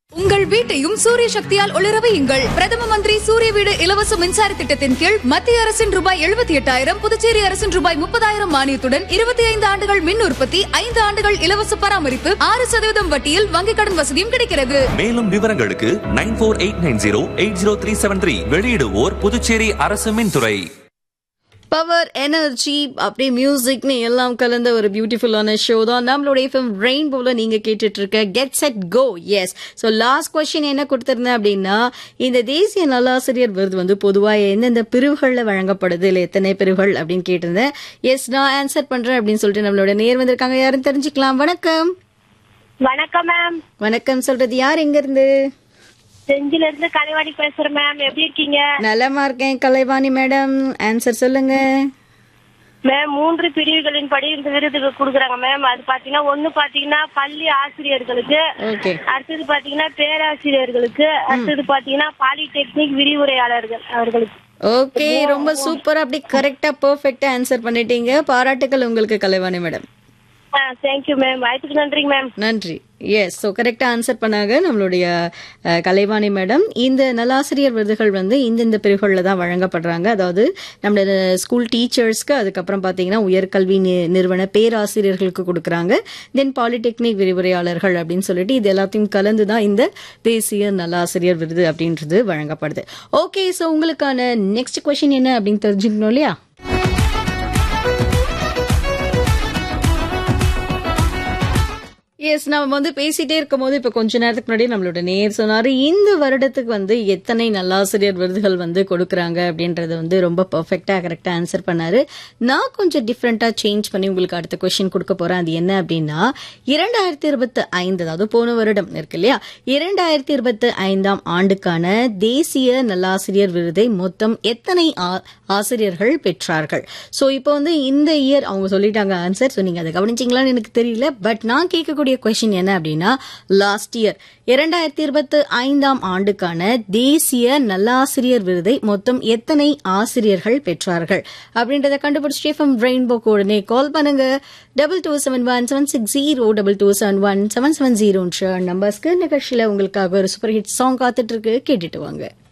உங்கள் வீட்டையும் சூரிய சக்தியால் ஒளிர வையுங்கள் பிரதம மந்திரி சூரிய வீடு இலவச மின்சார திட்டத்தின் கீழ் மத்திய அரசின் ரூபாய் எழுபத்தி எட்டாயிரம் புதுச்சேரி அரசின் ரூபாய் முப்பதாயிரம் மானியத்துடன் இருபத்தி ஐந்து ஆண்டுகள் மின் உற்பத்தி ஐந்து ஆண்டுகள் இலவச பராமரிப்பு ஆறு சதவீதம் வட்டியில் வங்கிக் கடன் வசதியும் கிடைக்கிறது மேலும் விவரங்களுக்கு nine four eight nine zero eight zero three seven three வெளியிடுவோர் புதுச்சேரி அரசு மின்துறை பவர் எனர்ஜி அப்படியே மியூசிக்னு எல்லாம் கலந்த ஒரு பியூட்டிஃபுல்லான ஷோ தான் நம்மளோட எஃப்எம் ரெயின்போல நீங்க கேட்டுட்டு இருக்க get set go yes so last question என்ன கொடுத்திருந்தேன் அப்படின்னா இந்த தேசிய நல்லாசிரியர் விருது வந்து பொதுவாக எந்தெந்த பிரிவுகளில் வழங்கப்படுது இல்லை எத்தனை பிரிவுகள் அப்படின்னு கேட்டிருந்தேன் எஸ் நான் ஆன்சர் பண்றேன் அப்படின்னு சொல்லிட்டு நம்மளோட நேர் வந்திருக்காங்க யாரும் தெரிஞ்சுக்கலாம் வணக்கம் வணக்கம் மேம் வணக்கம் சொல்றது யார் எங்க இருந்து செஞ்சில இருந்து கலைவாணி பேசுறேன் மேம் எப்படி இருக்கீங்க நலமா இருக்கேன் கலைவாணி மேடம் ஆன்சர் சொல்லுங்க மேம் மூன்று பிரிவுகளின் படி இந்த விருதுக்கு கொடுக்குறாங்க மேம் அது பாத்தீங்கன்னா ஒண்ணு பாத்தீங்கன்னா பள்ளி ஆசிரியர்களுக்கு ஓகே அடுத்தது பாத்தீங்கன்னா பேராசிரியர்களுக்கு அடுத்தது பாத்தீங்கன்னா பாலிடெக்னிக் விரிவுரையாளர்கள் அவர்களுக்கு ஓகே ரொம்ப சூப்பரா அப்படி கரெக்டா பெர்ஃபெக்ட்டா ஆன்சர் பண்ணிட்டீங்க பாராட்டுகள் உங்களுக்கு கலைவாணி மேடம் தேங்க்யூ மேம் வாய்ப்புக்கு நன்றிங்க மேம் நன்றி எஸ் ஸோ கரெக்டாக ஆன்சர் பண்ணாங்க நம்மளுடைய அஹ், கலைவாணி மேடம் இந்த நல்லாசிரியர் விருதுகள் வந்து இந்தந்த பிரிவுகளில் தான் வழங்கப்படுறாங்க அதாவது நம்மளோட ஸ்கூல் டீச்சர்ஸ்க்கு அதுக்கப்புறம் பார்த்தீங்கன்னா உயர்கல்வி நி- நிறுவன பேராசிரியர்களுக்கு கொடுக்குறாங்க தென் பாலிடெக்னிக் விரிவுரையாளர்கள் அப்படின்னு சொல்லிட்டு இது எல்லாத்தையும் கலந்து தான் இந்த தேசிய நல்லாசிரியர் விருது அப்படின்றது வழங்கப்படுது ஓகே ஸோ உங்களுக்கான நெக்ஸ்ட் கொஷின் என்ன அப்படின்னு தெரிஞ்சுக்கணும் இல்லையா எஸ் நம்ம வந்து பேசிட்டே இருக்கும்போது இப்ப கொஞ்ச நேரத்துக்கு முன்னாடி நம்மளோட நேர் சொன்னாரு இந்த வருடத்துக்கு வந்து எத்தனை நல்லாசிரியர் விருதுகள் வந்து கொடுக்கறாங்க அப்படின்றத வந்து ரொம்ப பெர்ஃபெக்ட்டா கரெக்டா ஆன்சர் பண்ணாரு நான் கொஞ்சம் டிஃப்ரெண்டா சேஞ்ச் பண்ணி உங்களுக்கு அடுத்த கொஸ்டின் கொடுக்க போறேன் அது என்ன அப்படின்னா இரண்டாயிரத்தி இருபத்தி ஐந்து அதாவது போன வருடம் இருக்கு இல்லையா இரண்டாயிரத்தி இருபத்தி ஐந்தாம் ஆண்டுக்கான தேசிய நல்லாசிரியர் விருதை மொத்தம் எத்தனை ஆ- ஆசிரியர்கள் பெற்றார்கள் சோ இப்போ வந்து இந்த இயர் அவங்க சொல்லிட்டாங்க ஆன்சர் ஸோ நீங்க அதை கவனிச்சீங்களான்னு எனக்கு தெரியல பட் நான் கேட்கக்கூடிய கொஸ்டின் என்ன அப்படின்னா லாஸ்ட் இயர் இரண்டாயிரத்தி இருபத்தி ஐந்தாம் ஆண்டுக்கான தேசிய நல்லாசிரியர் விருதை மொத்தம் எத்தனை ஆசிரியர்கள் பெற்றார்கள் அப்படின்றத கண்டுபிடிச்சு எஃப்எம் ரெயின்போ உடனே கால் பண்ணுங்க double two seven one seven six zero double two seven one seven seven ஜீரோன்ற நம்பர்ஸ்க்கு நிகழ்ச்சியில உங்களுக்காக ஒரு சூப்பர் ஹிட் சாங் காத்துட்டு இருக்கு கேட்டுட்டு வாங்க